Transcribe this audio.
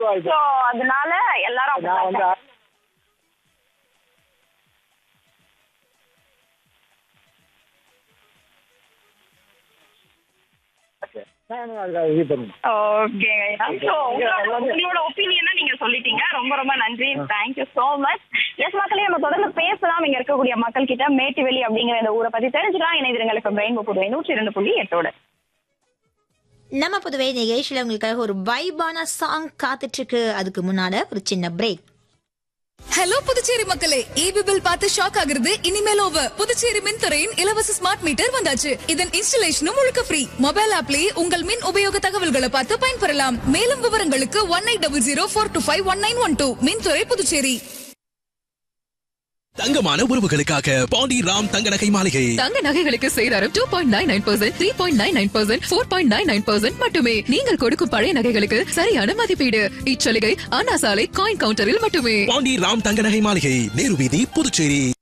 so அதனால எல்லாரும் நான் வந்து அப்படிதான் நான் அதுக்காக இது பண்ணுவேன் ஓகேங்க ஸோ உங்களோட ஒப்பீனியனை நீங்க சொல்லிட்டீங்க ரொம்ப ரொம்ப நன்றி தேங்க்யூ ஸோ மச் எஸ் மக்களே நம்ம தொடர்ந்து பேசலாம் இங்க இருக்கக்கூடிய மக்கள் கிட்ட மேட்டுவெளி அப்படிங்கிற இந்த ஊரை பத்தி தெரிஞ்சுக்கலாம் இணையதளங்கள் இப்போ ரெயின்போ புதுவை நூற்றி இரண்டு புள்ளி எட்டோட நம்ம புதுவை நிகழ்ச்சியில் உங்களுக்காக ஒரு வைபான சாங் காத்துட்டு இருக்கு அதுக்கு முன்னால ஒரு சின்ன பிரேக் ஹலோ புதுச்சேரி மக்களே ஈபி பில் பார்த்து ஷாக் ஆகுறது இனிமேல் ஓவர் புதுச்சேரி மின்துறையின் இலவச ஸ்மார்ட் மீட்டர் வந்தாச்சு இதன் இன்ஸ்டலேஷனும் முழுக்க ஃப்ரீ மொபைல் ஆப்லயே உங்கள் மின் உபயோக தகவல்களை பார்த்து பயன்பெறலாம் மேலும் விவரங்களுக்கு one eight double zero four two five one nine one two மின்துறை புதுச்சேரி தங்கமான உறவுகளுக்காக பாண்டி ராம் தங்க நகை மாளிகை தங்க நகைகளுக்கு சேதாரம் two point nine nine percent three point nine nine percent four point nine nine percent மட்டுமே நீங்கள் கொடுக்கும் பழைய நகைகளுக்கு சரியான மதிப்பீடு இச்சலுகை அண்ணா சாலை காயின் கவுண்டரில் மட்டுமே பாண்டி ராம் தங்க நகை மாளிகை நேரு வீதி புதுச்சேரி